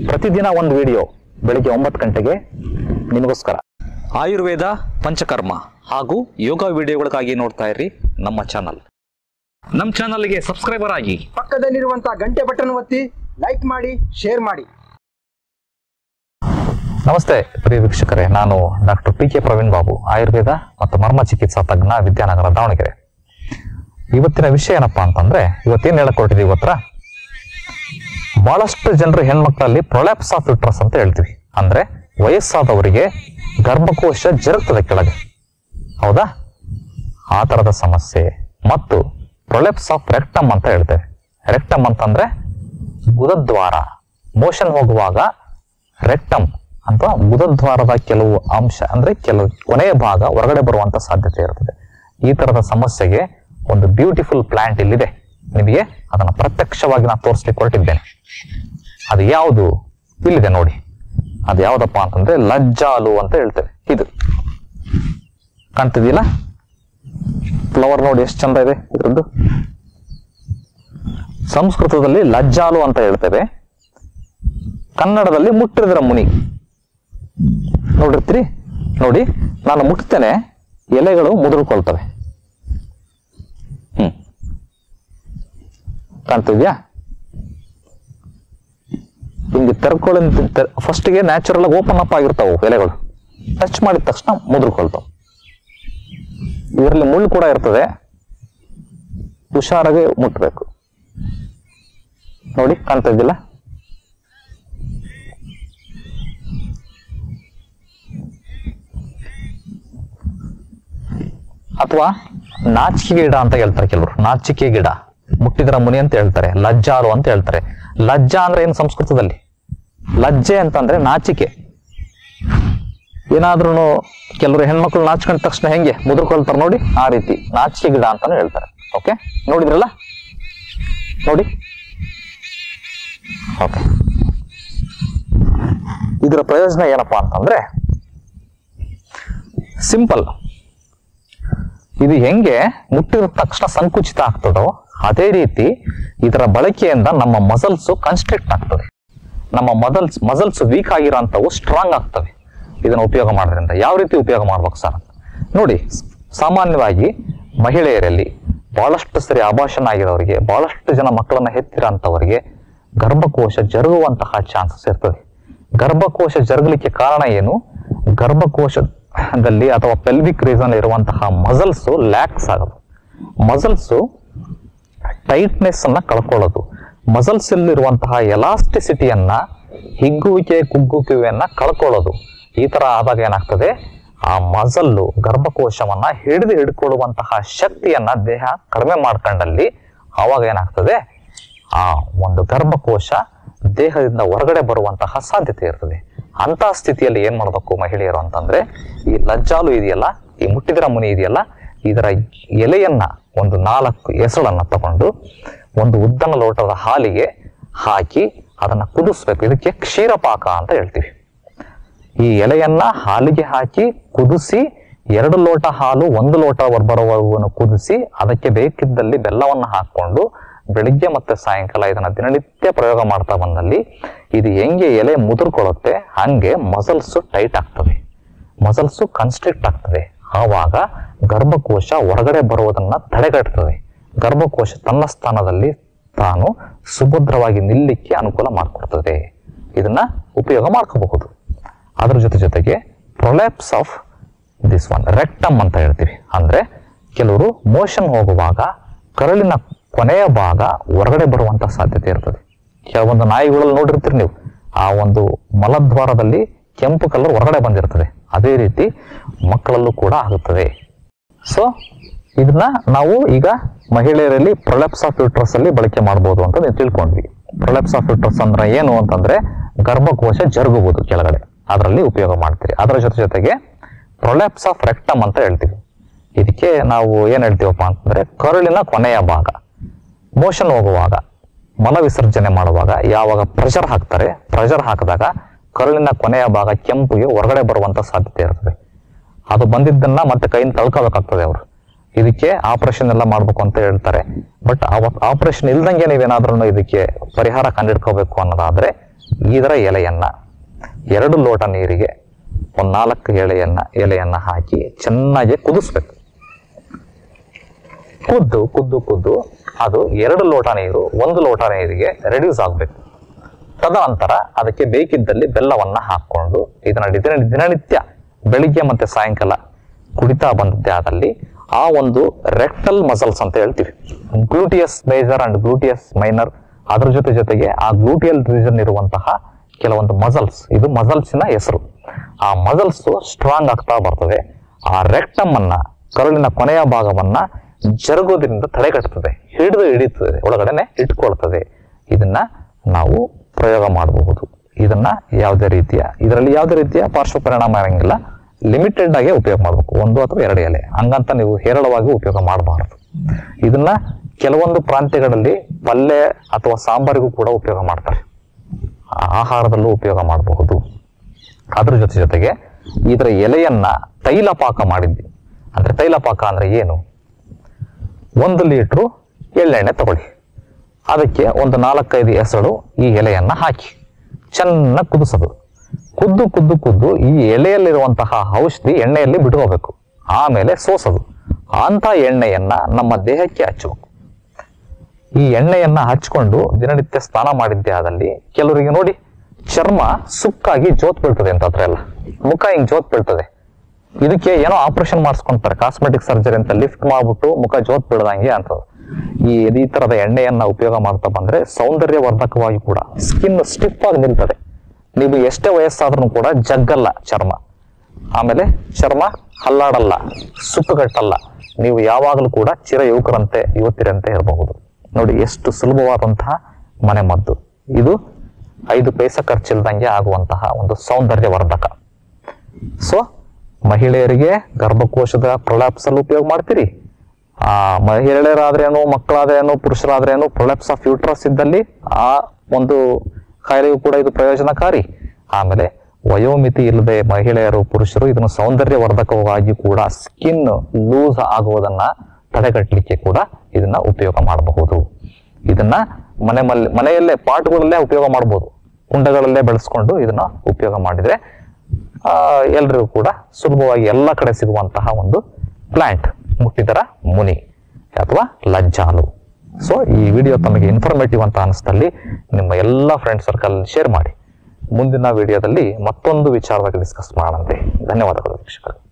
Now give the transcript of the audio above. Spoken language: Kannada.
ಪ್ರತಿದಿನ ಒಂದು ವಿಡಿಯೋ ಬೆಳಿಗ್ಗೆ ಒಂಬತ್ತು ಗಂಟೆಗೆ ನಿಮಗೋಸ್ಕರ ಆಯುರ್ವೇದ ಪಂಚಕರ್ಮ ಹಾಗೂ ಯೋಗ ವಿಡಿಯೋಗಳಿಗಾಗಿ ನೋಡ್ತಾ ಇರಿ ನಮ್ಮ ಚಾನಲ್ ನಮ್ಮ ಚಾನಲ್ಗೆ ಸಬ್ಸ್ಕ್ರೈಬರ್ ಆಗಿ ಪಕ್ಕದಲ್ಲಿರುವಂತಹ ಗಂಟೆ ಬಟನ್ ಒತ್ತಿ ಲೈಕ್ ಮಾಡಿ ಶೇರ್ ಮಾಡಿ ನಮಸ್ತೆ ಪ್ರಿಯ ವೀಕ್ಷಕರೇ ನಾನು doctor P K Praveen Babu Ayurveda ಮತ್ತು ಮರ್ಮ ಚಿಕಿತ್ಸಾ ತಜ್ಞ ವಿದ್ಯಾನಗರ ದಾವಣಗೆರೆ ಇವತ್ತಿನ ವಿಷಯ ಏನಪ್ಪಾ ಅಂತಂದ್ರೆ ಇವತ್ತೇನು ಹೇಳಕ್ ಹೊರಟಿದೀವಿ ಗೊತ್ತಾ ಬಹಳಷ್ಟು ಜನರು ಹೆಣ್ಮಕ್ಳಲ್ಲಿ ಪ್ರೊಲ್ಯಾಪ್ಸ್ ಆಫ್ ಯುಟ್ರಸ್ ಅಂತ ಹೇಳ್ತೀವಿ ಅಂದ್ರೆ ವಯಸ್ಸಾದವರಿಗೆ ಗರ್ಭಕೋಶ ಜರುಗ್ತದೆ ಕೆಳಗೆ ಹೌದಾ ಆ ತರದ ಸಮಸ್ಯೆ ಮತ್ತು ಪ್ರೊಲೆಪ್ಸ್ ಆಫ್ ರೆಕ್ಟಮ್ ಅಂತ ಹೇಳ್ತೇವೆ ರೆಕ್ಟಮ್ ಅಂತಂದ್ರೆ ಗುದದ್ವಾರ ಮೋಷನ್ ಹೋಗುವಾಗ ರೆಕ್ಟಮ್ ಅಂತ ಗುದದ್ವಾರದ ಕೆಲವು ಅಂಶ ಅಂದ್ರೆ ಕೆಲವು ಕೊನೆಯ ಭಾಗ ಹೊರಗಡೆ ಬರುವಂತ ಸಾಧ್ಯತೆ ಇರ್ತದೆ ಈ ತರದ ಸಮಸ್ಯೆಗೆ ಒಂದು ಬ್ಯೂಟಿಫುಲ್ ಪ್ಲಾಂಟ್ ಇಲ್ಲಿದೆ ನಿಮಗೆ ಅದನ್ನ ಪ್ರತ್ಯಕ್ಷವಾಗಿ ನಾನು ತೋರಿಸ್ಲಿಕ್ಕೆ ಹೊರಟಿದ್ದೇನೆ ಅದು ಯಾವುದು ಇಲ್ಲಿದೆ ನೋಡಿ ಅದು ಯಾವ್ದಪ್ಪ ಅಂತಂದ್ರೆ ಲಜ್ಜಾಲು ಅಂತ ಹೇಳ್ತೇವೆ ಇದು ಕಾಣ್ತಿದೆಯಲ್ಲ ಫ್ಲವರ್ ನೋಡಿ ಎಷ್ಟು ಚಂದ ಇದೆ ಇದ್ರದ್ದು ಸಂಸ್ಕೃತದಲ್ಲಿ ಲಜ್ಜಾಲು ಅಂತ ಹೇಳ್ತೇವೆ ಕನ್ನಡದಲ್ಲಿ ಮುಟ್ಟಿದ್ರ ಮುನಿ ನೋಡಿರ್ತೀರಿ ನೋಡಿ ನಾನು ಮುಟ್ತೇನೆ ಎಲೆಗಳು ಮುದುರ್ಕೊಳ್ತವೆ ಹ್ಮ್ ಕಾಣ್ತಿದ್ಯಾ ಹಿಂಗೆ ತೆರ್ಕೊಳ್ಳಿ ಫಸ್ಟ್ಗೆ ನ್ಯಾಚುರಲ್ ಆಗಿ ಓಪನ್ ಅಪ್ ಆಗಿರ್ತಾವು ಎಲೆಗಳು ಟಚ್ ಮಾಡಿದ ತಕ್ಷಣ ಮುದುರ್ಕೊಳ್ತಾವೆ ಇದರಲ್ಲಿ ಮುಳ್ಳು ಕೂಡ ಇರ್ತದೆ ಹುಷಾರಾಗಿ ಮುಟ್ಬೇಕು ನೋಡಿ ಕಾಣ್ತಾ ಇದ್ದಿಲ್ಲ ಅಥವಾ ನಾಚಿಕೆ ಗಿಡ ಅಂತ ಹೇಳ್ತಾರೆ ಕೆಲವರು ನಾಚಿಕೆ ಗಿಡ ಮುಟ್ಟಿದ್ರ ಮುನಿ ಅಂತ ಹೇಳ್ತಾರೆ ಲಜ್ಜಾರು ಅಂತ ಹೇಳ್ತಾರೆ ಲಜ್ಜಾ ಅಂದ್ರೆ ಏನು ಸಂಸ್ಕೃತದಲ್ಲಿ ಲಜ್ಜೆ ಅಂತಂದ್ರೆ ನಾಚಿಕೆ ಏನಾದ್ರೂ ಕೆಲವರು ಹೆಣ್ಮಕ್ಳು ನಾಚ್ಕೊಂಡ ತಕ್ಷಣ ಹೆಂಗೆ ಮುದುರ್ಕೊಳ್ತಾರೆ ನೋಡಿ ಆ ರೀತಿ ನಾಚಿಕೆ ಗಿಡ ಅಂತಾನು ಹೇಳ್ತಾರೆ ಓಕೆ ನೋಡಿದ್ರಲ್ಲ ನೋಡಿ ಓಕೆ ಇದರ ಪ್ರಯೋಜನ ಏನಪ್ಪಾ ಅಂತಂದ್ರೆ ಸಿಂಪಲ್ ಇದು ಹೆಂಗೆ ಮುಟ್ಟಿದ ತಕ್ಷಣ ಸಂಕುಚಿತ ಆಗ್ತದೋ ಅದೇ ರೀತಿ ಇದರ ಬಳಕೆಯಿಂದ ನಮ್ಮ ಮಸಲ್ಸ್ ಕನ್ಸ್ಟ್ರಿಕ್ಟ್ ಆಗ್ತದೆ ನಮ್ಮ ಮಸಲ್ಸ್ ಮಸಲ್ಸ್ ವೀಕ್ ಆಗಿರೋಂಥವು ಸ್ಟ್ರಾಂಗ್ ಆಗ್ತವೆ ಇದನ್ನು ಉಪಯೋಗ ಮಾಡೋದ್ರಿಂದ ಯಾವ ರೀತಿ ಉಪಯೋಗ ಮಾಡ್ಬೇಕು ಸರ್ ಅಂತ ನೋಡಿ ಸ್- ಸಾಮಾನ್ಯವಾಗಿ ಮಹಿಳೆಯರಲ್ಲಿ ಬಹಳಷ್ಟು ಸರಿ ಅಭಾಷಣ ಆಗಿರೋರಿಗೆ ಬಹಳಷ್ಟು ಜನ ಮಕ್ಕಳನ್ನ ಹೆತ್ತಿರೋಂಥವರಿಗೆ ಗರ್ಭಕೋಶ ಜರುಗುವಂತಹ ಚಾನ್ಸಸ್ ಇರ್ತದೆ ಗರ್ಭಕೋಶ ಜರುಗಲಿಕ್ಕೆ ಕಾರಣ ಏನು ಗರ್ಭಕೋಶದಲ್ಲಿ ಅಥವಾ ಪೆಲ್ವಿಕ್ ರೀಸನ್ ಇರುವಂತಹ ಮಸಲ್ಸ್ ಲ್ಯಾಕ್ಸ್ ಆಗೋದು ಮಸಲ್ಸು ಟೈಟ್ನೆಸ್ ಅನ್ನ ಕಳ್ಕೊಳ್ಳೋದು ಮಸಲ್ಸ್ ಇರುವಂತಹ ಎಲಾಸ್ಟಿಸಿಟಿಯನ್ನ ಹಿಗ್ಗುವಿಕೆ ಕುಗ್ಗುವಿಕೆಯನ್ನ ಕಳ್ಕೊಳ್ಳೋದು ಈ ತರ ಆದಾಗ ಏನಾಗ್ತದೆ ಆ ಮಸಲ್ಲು ಗರ್ಭಕೋಶವನ್ನ ಹಿಡಿದು ಹಿಡ್ಕೊಳ್ಳುವಂತಹ ಶಕ್ತಿಯನ್ನ ದೇಹ ಕಡಿಮೆ ಮಾಡ್ಕೊಂಡಲ್ಲಿ ಆವಾಗ ಏನಾಗ್ತದೆ ಆ ಒಂದು ಗರ್ಭಕೋಶ ದೇಹದಿಂದ ಹೊರಗಡೆ ಬರುವಂತಹ ಸಾಧ್ಯತೆ ಇರ್ತದೆ ಅಂತಹ ಸ್ಥಿತಿಯಲ್ಲಿ ಏನ್ ಮಾಡ್ಬೇಕು ಮಹಿಳೆಯರು ಅಂತಂದ್ರೆ ಈ ಲಜ್ಜಾಲು ಇದೆಯಲ್ಲ ಈ ಮುಟ್ಟಿದ್ರ ಮುನಿ ಇದೆಯಲ್ಲ ಇದರ ಎಲೆಯನ್ನ ಒಂದು ನಾಲ್ಕು ಎಸಳನ್ನ ತಗೊಂಡು ಒಂದು ಉದ್ದನ ಲೋಟದ ಹಾಲಿಗೆ ಹಾಕಿ ಅದನ್ನ ಕುದಿಸ್ಬೇಕು ಇದಕ್ಕೆ ಕ್ಷೀರಪಾಕ ಅಂತ ಹೇಳ್ತೀವಿ ಈ ಎಲೆಯನ್ನ ಹಾಲಿಗೆ ಹಾಕಿ ಕುದಿಸಿ ಎರಡು ಲೋಟ ಹಾಲು ಒಂದು ಲೋಟ ಬರುವವರೆಗೂ ಕುದಿಸಿ ಅದಕ್ಕೆ ಬೇಕಿದ್ದಲ್ಲಿ ಬೆಲ್ಲವನ್ನು ಹಾಕೊಂಡು ಬೆಳಿಗ್ಗೆ ಮತ್ತೆ ಸಾಯಂಕಾಲ ಇದನ್ನ ದಿನನಿತ್ಯ ಪ್ರಯೋಗ ಮಾಡ್ತಾ ಬಂದಲ್ಲಿ ಇದು ಹೆಂಗೆ ಎಲೆ ಮುದುರ್ಕೊಳ್ಳುತ್ತೆ ಹಂಗೆ ಮಸಲ್ಸ್ ಟೈಟ್ ಆಗ್ತವೆ ಮಸಲ್ಸು ಕನ್ಸ್ಟ್ರಿಕ್ಟ್ ಆಗ್ತದೆ ಆವಾಗ ಗರ್ಭಕೋಶ ಹೊರಗಡೆ ಬರುವುದನ್ನ ತಡೆಗಟ್ತದೆ ಗರ್ಭಕೋಶ ತನ್ನ ಸ್ಥಾನದಲ್ಲಿ ತಾನು ಸುಭದ್ರವಾಗಿ ನಿಲ್ಲಿಕ್ಕೆ ಅನುಕೂಲ ಮಾಡಿಕೊಡ್ತದೆ ಇದನ್ನ ಉಪಯೋಗ ಮಾಡ್ಕೋಬಹುದು ಅದ್ರ ಜೊತೆ ಜೊತೆಗೆ prolapse of this one rectum ಅಂತ ಹೇಳ್ತೀವಿ ಅಂದ್ರೆ ಕೆಲವರು ಮೋಷನ್ ಹೋಗುವಾಗ ಕರಳಿನ ಕೊನೆಯ ಭಾಗ ಹೊರಗಡೆ ಬರುವಂತ ಸಾಧ್ಯತೆ ಇರ್ತದೆ ಕೆಲವೊಂದು ನಾಯಿಗಳಲ್ಲಿ ನೋಡಿರ್ತೀರಿ ನೀವು ಆ ಒಂದು ಮಲದ್ವಾರದಲ್ಲಿ ಕೆಂಪು ಕಲರ್ ಹೊರಗಡೆ ಬಂದಿರ್ತದೆ ಅದೇ ರೀತಿ ಮಕ್ಕಳಲ್ಲೂ ಕೂಡ ಆಗುತ್ತದೆ ಸೊ ಇದನ್ನ ನಾವು ಈಗ ಮಹಿಳೆಯರಲ್ಲಿ ಪ್ರೊಲೆಪ್ಸ್ ಆಫ್ ಯೂಟ್ರಸ್ ಅಲ್ಲಿ ಬಳಕೆ ಮಾಡಬಹುದು ಅಂತ ನೀವು ತಿಳ್ಕೊಂಡ್ವಿ ಪ್ರೊಲೆಪ್ಸ್ ಆಫ್ ಯೂಟ್ರಸ್ ಅಂದ್ರೆ ಏನು ಅಂತಂದ್ರೆ ಗರ್ಭಕೋಶ ಜರುಗುವುದು ಕೆಳಗಡೆ ಅದರಲ್ಲಿ ಉಪಯೋಗ ಮಾಡ್ತೀರಿ ಅದರ ಜೊತೆ ಜೊತೆಗೆ ಪ್ರೊಲೆಪ್ಸ್ ಆಫ್ ರೆಕ್ಟಮ್ ಅಂತ ಹೇಳ್ತೀವಿ ಇದಕ್ಕೆ ನಾವು ಏನ್ ಹೇಳ್ತೀವಪ್ಪ ಅಂತಂದ್ರೆ ಕರುಳಿನ ಕೊನೆಯ ಭಾಗ ಮೋಷನ್ ಹೋಗುವಾಗ ಮಲ ವಿಸರ್ಜನೆ ಮಾಡುವಾಗ ಯಾವಾಗ ಪ್ರೆಷರ್ ಹಾಕ್ತಾರೆ ಪ್ರೆಷರ್ ಹಾಕಿದಾಗ ಕರುಳಿನ ಕೊನೆಯ ಭಾಗ ಕೆಂಪಿಗೆ ಹೊರಗಡೆ ಬರುವಂತ ಸಾಧ್ಯತೆ ಇರ್ತದೆ ಅದು ಬಂದಿದ್ದನ್ನ ಮತ್ತೆ ಕೈಯಿಂದ ತಳ್ಕೋಬೇಕಾಗ್ತದೆ ಅವರು ಇದಕ್ಕೆ ಆಪರೇಷನ್ ಎಲ್ಲ ಮಾಡ್ಬೇಕು ಅಂತ ಹೇಳ್ತಾರೆ ಬಟ್ ಆಪರೇಷನ್ ಇಲ್ದಂಗೆ ನೀವೇನಾದ್ರೂ ಇದಕ್ಕೆ ಪರಿಹಾರ ಕಂಡಿಡ್ಕೋಬೇಕು ಅನ್ನೋದಾದ್ರೆ ಇದರ ಎಲೆಯನ್ನ ಎರಡು ಲೋಟ ನೀರಿಗೆ ಒಂದು ನಾಲ್ಕು ಎಳೆಯನ್ನ ಎಲೆಯನ್ನ ಹಾಕಿ ಚೆನ್ನಾಗಿ ಕುದಿಸ್ಬೇಕು ಕುದ್ದು ಕುದ್ದು ಕುದ್ದು ಅದು ಎರಡು ಲೋಟ ನೀರು ಒಂದು ಲೋಟ ನೀರಿಗೆ ರೆಡ್ಯೂಸ್ ಆಗಬೇಕು ತದನಂತರ ಅದಕ್ಕೆ ಬೇಕಿದ್ದಲ್ಲಿ ಬೆಲ್ಲವನ್ನ ಹಾಕೊಂಡು ಇದನ್ನ ದಿನ ದಿನನಿತ್ಯ ಬೆಳಿಗ್ಗೆ ಮತ್ತೆ ಸಾಯಂಕಾಲ ಕುಡಿತಾ ಬಂದದ್ದೇ ಆದಲ್ಲಿ ಆ ಒಂದು ರೆಕ್ಟಲ್ ಮಸಲ್ಸ್ ಅಂತ ಹೇಳ್ತೀವಿ gluteus major and gluteus minor ಅದ್ರ ಜೊತೆ ಜೊತೆಗೆ ಆ ಗ್ಲೂಟಿಯಲ್ ರೀಜನ್ ಇರುವಂತಹ ಕೆಲವೊಂದು ಮಸಲ್ಸ್ ಇದು ಮಸಲ್ಸಿನ ಹೆಸರು ಆ ಮಸಲ್ಸ್ ಸ್ಟ್ರಾಂಗ್ ಆಗ್ತಾ ಬರ್ತದೆ ಆ ರೆಕ್ಟಮ್ ಅನ್ನ ಕರುಳಿನ ಕೊನೆಯ ಭಾಗವನ್ನ ಜರುಗೋದ್ರಿಂದ ತಡೆಗಟ್ಟುತ್ತದೆ ಹಿಡಿದು ಹಿಡಿತದೆ ಒಳಗಡೆನೆ ಇಟ್ಕೊಳ್ತದೆ ಇದನ್ನ ನಾವು ಪ್ರಯೋಗ ಮಾಡಬಹುದು ಇದನ್ನ ಯಾವುದೇ ರೀತಿಯ ಇದರಲ್ಲಿ ಯಾವುದೇ ರೀತಿಯ ಪಾರ್ಶ್ವ ಪರಿಣಾಮ ಇರಂಗಿಲ್ಲ ಲಿಮಿಟೆಡ್ ಆಗಿ ಉಪಯೋಗ ಮಾಡಬೇಕು ಒಂದು ಅಥವಾ ಎರಡು ಎಲೆ ಹಂಗಂತ ನೀವು ಹೇರಳವಾಗಿ ಉಪಯೋಗ ಮಾಡಬಾರದು ಇದನ್ನ ಕೆಲವೊಂದು ಪ್ರಾಂತ್ಯಗಳಲ್ಲಿ ಪಲ್ಯ ಅಥವಾ ಸಾಂಬಾರಿಗೂ ಕೂಡ ಉಪಯೋಗ ಮಾಡ್ತಾರೆ ಆಹಾರದಲ್ಲೂ ಉಪಯೋಗ ಮಾಡಬಹುದು ಅದ್ರ ಜೊತೆ ಜೊತೆಗೆ ಇದರ ಎಲೆಯನ್ನ ತೈಲ ಪಾಕ ಮಾಡಿದ್ವಿ ಅಂದ್ರೆ ತೈಲ ಪಾಕ ಅಂದ್ರೆ ಏನು ಒಂದು ಲೀಟ್ರು ಎಳ್ಳೆಣ್ಣೆ ತಗೊಳ್ಳಿ ಅದಕ್ಕೆ ಒಂದು ನಾಲ್ಕೈದು ಎಸಳು ಈ ಎಲೆಯನ್ನ ಹಾಕಿ ಚೆನ್ನಾಗಿ ಕುದಿಸೋದು ಕುದ್ದು ಕುದ್ದು ಕುದ್ದು ಈ ಎಲೆಯಲ್ಲಿರುವಂತಹ ಔಷಧಿ ಎಣ್ಣೆಯಲ್ಲಿ ಬಿಟ್ಕೋಬೇಕು ಆಮೇಲೆ ಸೋಸೋದು ಅಂತ ಎಣ್ಣೆಯನ್ನ ನಮ್ಮ ದೇಹಕ್ಕೆ ಹಚ್ಚಬೇಕು ಈ ಎಣ್ಣೆಯನ್ನ ಹಚ್ಕೊಂಡು ದಿನನಿತ್ಯ ಸ್ನಾನ ಮಾಡಿದ್ದೇ ಆದಲ್ಲಿ ಕೆಲವರಿಗೆ ನೋಡಿ ಚರ್ಮ ಸುಕ್ಕಾಗಿ ಜೋತ್ ಬೀಳ್ತದೆ ಅಂತ ಹತ್ರ ಎಲ್ಲ ಮುಖ ಹಿಂಗ್ ಜೋತ್ ಬೀಳ್ತದೆ ಇದಕ್ಕೆ ಏನೋ ಆಪರೇಷನ್ ಮಾಡಿಸ್ಕೊಂತಾರೆ ಕಾಸ್ಮೆಟಿಕ್ ಸರ್ಜರಿ ಅಂತ ಲಿಫ್ಟ್ ಮಾಡ್ಬಿಟ್ಟು ಮುಖ ಜೋತ್ ಬೀಳದಂಗೆ ಅಂತ ಈ ಈ ತರದ ಎಣ್ಣೆಯನ್ನ ಉಪಯೋಗ ಮಾಡ್ತಾ ಬಂದ್ರೆ ಸೌಂದರ್ಯವರ್ಧಕವಾಗಿ ಕೂಡ ಸ್ಕಿನ್ ಸ್ಟಿಫ್ ಆಗಿ ನಿಲ್ತದೆ ನೀವು ಎಷ್ಟೇ ವಯಸ್ಸಾದ್ರೂ ಕೂಡ ಜಗ್ಗಲ್ಲ ಚರ್ಮ ಆಮೇಲೆ ಚರ್ಮ ಹಲ್ಲಾಡಲ್ಲ ಸುಕ್ಕುಗಟ್ಟಲ್ಲ ನೀವು ಯಾವಾಗಲೂ ಕೂಡ ಚಿರ ಯುವಕರಂತೆ ಯುವತಿರಂತೆ ಇರಬಹುದು ನೋಡಿ ಎಷ್ಟು ಸುಲಭವಾದಂತಹ ಮನೆ ಮದ್ದು ಇದು ಐದು ಪೈಸೆ ಖರ್ಚಿಲ್ದಂಗೆ ಆಗುವಂತಹ ಒಂದು ಸೌಂದರ್ಯವರ್ಧಕ ಸೊ ಮಹಿಳೆಯರಿಗೆ ಗರ್ಭಕೋಶದ ಪ್ರೊಲ್ಯಾಪ್ಸ್ ಅಲ್ಲಿ ಉಪಯೋಗ ಮಾಡ್ತೀರಿ ಆ ಮಹಿಳೆಯರಾದ್ರೇನು ಮಕ್ಕಳಾದ್ರೇನು ಪುರುಷರಾದ್ರೇನು ಪ್ರೊಲ್ಯಾಪ್ಸ್ ಆಫ್ ಯೂಟ್ರಸ್ ಇದ್ದಲ್ಲಿ ಆ ಒಂದು ಕಾಯಿಲೆಗೂ ಕೂಡ ಇದು ಪ್ರಯೋಜನಕಾರಿ ಆಮೇಲೆ ವಯೋಮಿತಿ ಇಲ್ಲದೆ ಮಹಿಳೆಯರು ಪುರುಷರು ಇದನ್ನು ಸೌಂದರ್ಯವರ್ಧಕವಾಗಿ ಕೂಡ ಸ್ಕಿನ್ ಲೂಸ್ ಆಗುವುದನ್ನ ತಡೆಗಟ್ಟಲಿಕ್ಕೆ ಕೂಡ ಇದನ್ನ ಉಪಯೋಗ ಮಾಡಬಹುದು ಇದನ್ನ ಮನೆ ಮಲ್ ಮನೆಯಲ್ಲೇ ಪಾಟ್ಗಳಲ್ಲೇ ಉಪಯೋಗ ಮಾಡಬಹುದು ಕುಂಡಗಳಲ್ಲೇ ಬೆಳೆಸ್ಕೊಂಡು ಇದನ್ನ ಉಪಯೋಗ ಮಾಡಿದ್ರೆ ಆ, ಎಲ್ರಿಗೂ ಕೂಡ ಸುಲಭವಾಗಿ ಎಲ್ಲ ಕಡೆ ಸಿಗುವಂತಹ ಒಂದು ಪ್ಲಾಂಟ್ ಮುಟ್ಟಿದರ ಮುನಿ ಅಥವಾ ಲಜ್ಜಾಲು ಸೊ ಈ ವಿಡಿಯೋ ತಮಗೆ ಇನ್ಫಾರ್ಮೇಟಿವ್ ಅಂತ ಅನಿಸ್ದಲ್ಲಿ ನಿಮ್ಮ ಎಲ್ಲ ಫ್ರೆಂಡ್ ಸರ್ಕಲ್ ಶೇರ್ ಮಾಡಿ ಮುಂದಿನ ವಿಡಿಯೋದಲ್ಲಿ ಮತ್ತೊಂದು ವಿಚಾರವಾಗಿ ಡಿಸ್ಕಸ್ ಮಾಡೋಣಂತೆ ಧನ್ಯವಾದಗಳು ವೀಕ್ಷಕರು